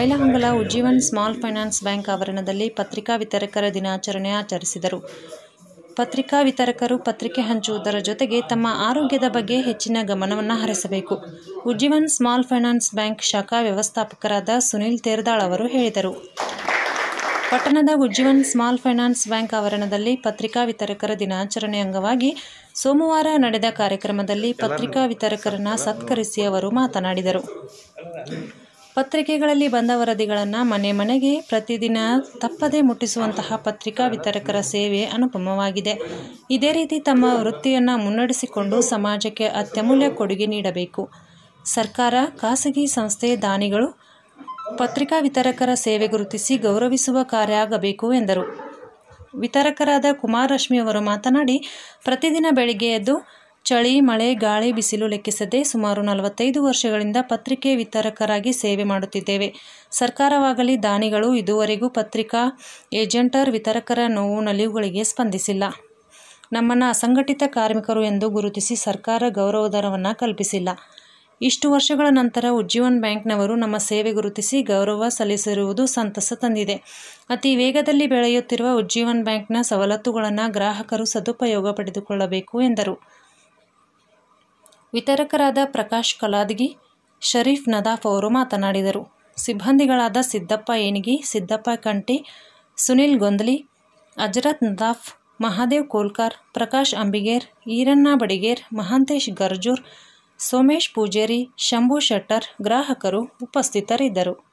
Bailhongal Ujjivan small finance bank ಆವರಣದಲ್ಲಿ ಪತ್ರಿಕಾ ವಿತರಕರ ದಿನಾಚರಣೆ ಆಚರಿಸಿದರು ಪತ್ರಿಕಾ ವಿತರಕರು ಪತ್ರಿಕೆ ಹಂಚುವುದರ ಜೊತೆಗೆ ತಮ್ಮ ಆರೋಗ್ಯದ ಬಗ್ಗೆ ಹೆಚ್ಚಿನ ಗಮನವನ್ನು ಹರಿಸಬೇಕು ಉಜ್ಜೀವನ್ ಸ್ಮಾಲ್ ಫೈನಾನ್ಸ್ ಬ್ಯಾಂಕ್ ಶಾಖಾ ವ್ಯವಸ್ಥಾಪಕರಾದ ಸುನಿಲ್ ತೇರ್ದಾಳ್ ಅವರು ಹೇಳಿದರು ಪಟ್ಟಣದ ಉಜ್ಜೀವನ್ ಸ್ಮಾಲ್ ಫೈನಾನ್ಸ್ ಬ್ಯಾಂಕ್ ಆವರಣದಲ್ಲಿ ಪತ್ರಿಕಾ ವಿತರಕರ ದಿನಾಚರಣೆ ಅಂಗವಾಗಿ ಸೋಮವಾರ ನಡೆದ ಕಾರ್ಯಕ್ರಮದಲ್ಲಿ ಪತ್ರಿಕಾ ವಿತರಕರನ್ನ ಸತ್ಕರಿಸಿ ಅವರು ಮಾತನಾಡಿದರು ಪತ್ರಿಕೆಗಳಲ್ಲಿ ಬಂದ ವರದಿಗಳನ್ನು ಮನೆ ಮನೆಗೆ ಪ್ರತಿದಿನ ತಪ್ಪದೇ ಮುಟ್ಟಿಸುವಂತಹ ಪತ್ರಿಕಾ ವಿತರಕರ ಸೇವೆ ಅನುಪಮವಾಗಿದೆ ಇದೇ ರೀತಿ ತಮ್ಮ ವೃತ್ತಿಯನ್ನು ಮುನ್ನಡೆಸಿಕೊಂಡು ಸಮಾಜಕ್ಕೆ ಅತ್ಯಮೂಲ್ಯ ಕೊಡುಗೆ ನೀಡಬೇಕು ಸರ್ಕಾರ ಖಾಸಗಿ ಸಂಸ್ಥೆ ದಾನಿಗಳು ಪತ್ರಿಕಾ ವಿತರಕರ ಸೇವೆ ಗುರುತಿಸಿ ಗೌರವಿಸುವ ಕಾರ್ಯ ಆಗಬೇಕು ಎಂದರು ವಿತರಕರಾದ ಕುಮಾರ್ ರಶ್ಮಿ ಅವರು ಮಾತನಾಡಿ ಪ್ರತಿದಿನ ಬೆಳಿಗ್ಗೆ ಎದ್ದು ಚಳಿ ಮಳೆ ಗಾಳಿ ಬಿಸಿಲು ಲೆಕ್ಕಿಸದೆ ಸುಮಾರು ನಲವತ್ತೈದು ವರ್ಷಗಳಿಂದ ಪತ್ರಿಕೆ ವಿತರಕರಾಗಿ ಸೇವೆ ಮಾಡುತ್ತಿದ್ದೇವೆ ಸರ್ಕಾರವಾಗಲಿ ದಾನಿಗಳು ಇದುವರೆಗೂ ಪತ್ರಿಕಾ ಏಜೆಂಟರ್ ವಿತರಕರ ನೋವು ನಲಿವುಗಳಿಗೆ ಸ್ಪಂದಿಸಿಲ್ಲ ನಮ್ಮನ್ನು ಅಸಂಘಟಿತ ಕಾರ್ಮಿಕರು ಎಂದು ಗುರುತಿಸಿ ಸರ್ಕಾರ ಗೌರವಧನವನ್ನು ಕಲ್ಪಿಸಿಲ್ಲ ಇಷ್ಟು ವರ್ಷಗಳ ನಂತರ ಉಜ್ಜೀವನ್ ಬ್ಯಾಂಕ್ನವರು ನಮ್ಮ ಸೇವೆ ಗುರುತಿಸಿ ಗೌರವ ಸಲ್ಲಿಸಿರುವುದು ಸಂತಸ ತಂದಿದೆ ಅತಿ ವೇಗದಲ್ಲಿ ಬೆಳೆಯುತ್ತಿರುವ ಉಜ್ಜೀವನ್ ಬ್ಯಾಂಕ್ನ ಸವಲತ್ತುಗಳನ್ನು ಗ್ರಾಹಕರು ಸದುಪಯೋಗ ಪಡೆದುಕೊಳ್ಳಬೇಕು ಎಂದರು ವಿತರಕರಾದ ಪ್ರಕಾಶ್ ಕಲಾದಗಿ ಶರೀಫ್ ನದಾಫ್ ಅವರು ಮಾತನಾಡಿದರು ಸಿಬ್ಬಂದಿಗಳಾದ ಸಿದ್ದಪ್ಪ ಏಣಿಗಿ ಸಿದ್ದಪ್ಪ ಕಂಟಿ ಸುನಿಲ್ ಗೊಂದಲಿ ಅಜರತ್ ನದಾಫ್ ಮಹಾದೇವ್ ಕೋಲ್ಕಾರ್ ಪ್ರಕಾಶ್ ಅಂಬಿಗೇರ್ ಈರಣ್ಣ ಬಡಿಗೇರ್ ಮಹಾಂತೇಶ್ ಗರ್ಜೂರ್ ಸೋಮೇಶ್ ಪೂಜೇರಿ ಶಂಭು ಶೆಟ್ಟರ್ ಗ್ರಾಹಕರು ಉಪಸ್ಥಿತರಿದ್ದರು